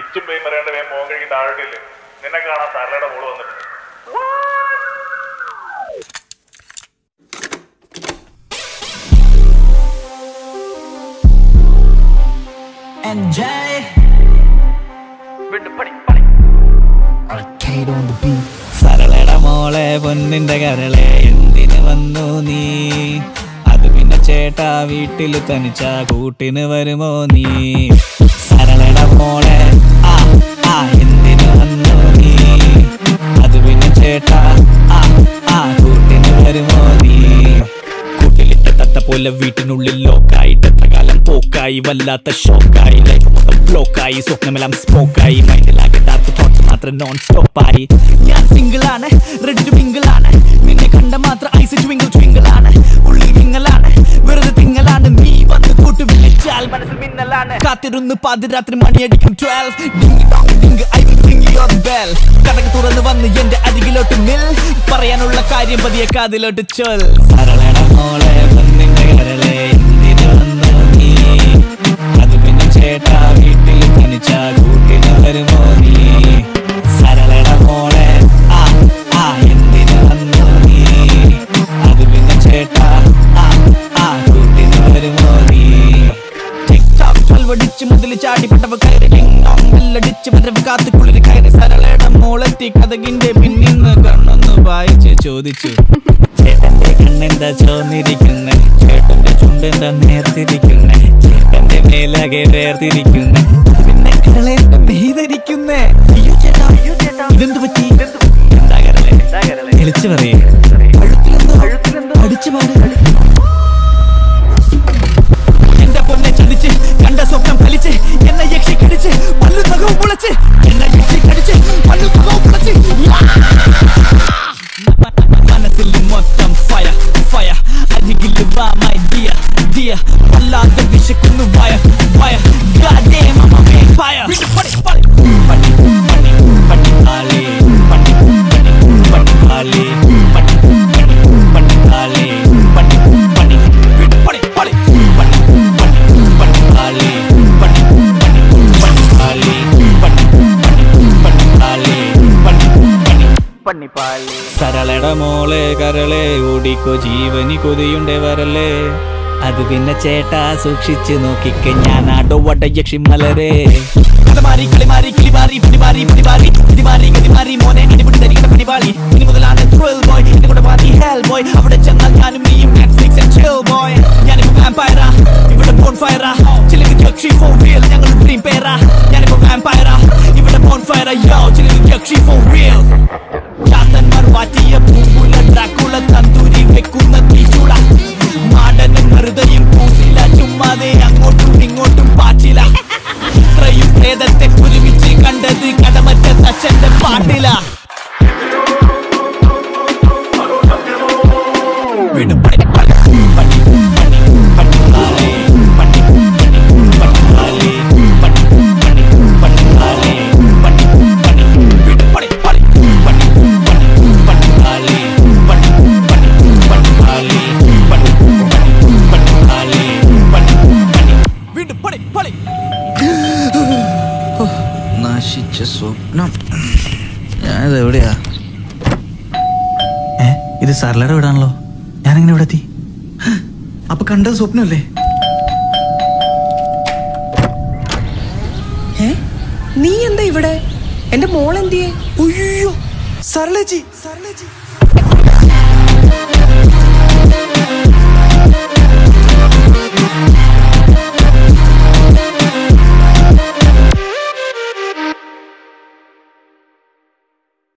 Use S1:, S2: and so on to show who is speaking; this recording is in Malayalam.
S1: ഇച്ചും പേയും പറയേണ്ട വേഗം മോൻ കഴിക്കും താഴോട്ടില്ലേ നിന്നെ കാണാൻ സരളയുടെ മോള് വന്നിട്ടുണ്ട്
S2: NJ Arcade on the beat
S3: സരളയുടെ മോളെ പൊന്നിന്റെ കരളെ എന്തിന് വന്നു നീ അത് പിന്നെ ചേട്ടാ വീട്ടിൽ തനിച്ച കൂട്ടിന് വരുമോ നീ സരളയുടെ മോളെ ആ ആ എന്തിന് വന്നു നീ അത് പിന്നെ ചേട്ടാ ആ ആ കൂട്ടിന് വരുമോ നീ കൂട്ടിലിട്ട തത്ത പോലെ വീട്ടിനുള്ളിൽ ലോക്കായിട്ട് എത്ര കാലം പോക്കായി വല്ലാത്ത ഷോക്കായി ലൈഫ് മൊത്തം ബ്ലോക്കായി സ്വപ്നമെല്ലാം സ്മോക്കായി മൈൻഡിലാകെ ഡാർക്ക് തോട്ട്സ് മാത്രം നോൺ സ്റ്റോപ്പായി ഞാൻ സിംഗിൾ ആണ് റെഡി ടു മിംഗിൾ ആണ് നിന്നെ കണ്ട മാത്രം ഐസ് ട്വിങ്കിൾ ട്വിങ്കിൾ ആണ് ഉള്ളിൽ വിങ്ങലാണ് വെറുതെ തിങ്ങലാണ് നീ വന്ന് കൂട്ട് വിളിച്ചാൽ മനസ്സിൽ മിന്നലാണ് കാത്തിരുന്ന് പാതിരാത്രി മണിയടിക്കും twelve ding dong ding I will ding your bell കടക തുറന്ന് വന്ന് എന്റെ അരികിലോട്ട് നിൽ പറയാനുള്ള കാര്യം പതിയെ കാതിലോട്ട് ചൊൽ സരളട മോളെ വന്നിന്റെ കരളെ എന്തിനു വന്നു നീ അത് പിന്നെ ചേട്ടാ വീട്ടിൽ തനിച്ച കൂട്ടിന് വരുമോ നീ സരളട മോളെ ആ ആ എന്തിനു വന്നു നീ അത് പിന്നെ ചേട്ടാ ആ ആ കൂട്ടിന് വരുമോ നീ ടിക്ടോക്ക് ചൊൽവടിച്ച് മുതൽ ചാടിപ്പെട്ടവ കയറി ടിങ് ബെല്ലടിച്ച് വരവ് കാത്ത് കുളിര് കയറി സരളയുടെ മോളെത്തി കഥകിന്റെ പിന്നിന്ന് കണ്ണൊന്ന് വായിച്ച് ചോദിച്ചു ചേട്ടന്റെ കണ്ണെന്താ ചോന്നിരിക്കുന്നെ ചേട്ടന്റെ ചുണ്ടെന്താ നേർത്തിരിക്കുന്നെ ചേട്ടന്റെ മേലാകെ വേർതിരിക്കുന്നെ പിന്നെ കരളെന്താ മെയ്തിരിക്കുന്നെ അയ്യോ ചേട്ടാ ഇതെന്ത് പറ്റി എന്താ കരളെ തെളിച്ചു പറയേ അഴുത്തിലെന്തോ അടിച്ചു പാട് എന്റെ പൊന്നെ ചതിച്ച് കണ്ട സ്വപ്നം ഫലിച്ച് എന്നെ യക്ഷി കടിച്ച് പല്ലു നഖവും മുളച്ച് എന്നെ യക്ഷി കടിച്ച് പല്ലു നഖവും മുളച്ച് മനസ്സിൽ മൊത്തം ഫയ ഫയ അരികിൽ വാ മൈ ഡിയ ഡിയ വല്ലാതെ വിശക്കുന്നു വയ വയ ഗാഡേം അമ്മ ഫയ പടി പടി പടി പടി പടി ആലേ പടി പടി പടി ആലേ പടി പടി പടി ആലേ പടി പടി പടി പടി പടി പടി പടി ആലേ പടി പടി പടി ആലേ പടി പടി പടി ആലേ പടി പടി സരളട മോളെ കരളെ ഓടിക്കോ ജീവനി കൊതിയുണ്ടേ വരല്ലേ അത് പിന്നെ ചേട്ടാ സൂക്ഷിച്ചു നോക്കിക്ക ഞാൻ ആടോ വട യക്ഷി മലരെ കഥമാരി കളിമാരി കിളിമാരി പിടിമാരി പിടിമാരി പിടിമാരി ഗതിമാരി മോനെ ഇനി പിടി ധരിക്കുന്ന പിടിപാളി ഇനി മുതലാണ് ത്രിൽ ബോയ് എന്റെ കൂടെ പാതി ഹെൽ ബോയ് അവിടെ ചെന്നാൽ ഞാനും നീയും നെറ്റ്ഫ്ലിക്സ് ആൻഡ് ചിൽ ബോയ് ഞാനിപ്പോ വാമ്പയറാ ഇവിടെ ബോൺ ഫയറാ ചിലക്ക് യക്ഷി ഫോർ റിയൽ ഞങ്ങൾ ഡ്രീം പേരാ ഞാനിപ്പോ വാമ്പയറാ ഇവിടെ ബോൺ ഫയറാ യോ ചിലക്ക് യക്ഷി ഫോർ റിയൽ ചാത്തന്മാർ വാറ്റിയ പൂങ്കുല ഡ്രാക്കുള തന്തൂരി വെക്കുന്ന തീച്ചുള മാടനും ഹൃദയം കൂസില ചുമ്മാതെ അങ്ങോട്ടും ഇങ്ങോട്ടും പാച്ചില ഇത്രയും ഭേദത്തെ ഒരുമിച്ച് കണ്ടത് കടമറ്റ തച്ചന്റെ പാട്ടില വീണ്ടും പണി പണി പണി പണി പണി ആലേ പണി പണി പണി ആലേ പണി പണി പണി ആലേ പണി പണി വീണ്ടും പണി പണി പണി പണി പണി ആലേ പണി പണി പണി ആലേ പണി പണി പണി ആലേ പണി പണി വീണ്ടും പണി പണി
S2: നശിച്ച സ്വപ്നം ഞാനിത് എവിടെയാ ഏ ഇത് സരളയുടെ വീടാണല്ലോ ഞാനെങ്ങനെ ഇവിടെ എത്തി അപ്പൊ കണ്ടത് സ്വപ്നമല്ലേ
S4: ഏ നീ എന്താ ഇവിടെ എന്റെ മോൾ എന്തിയെ
S2: അയ്യോ സരളേച്ചി സരളേച്ചി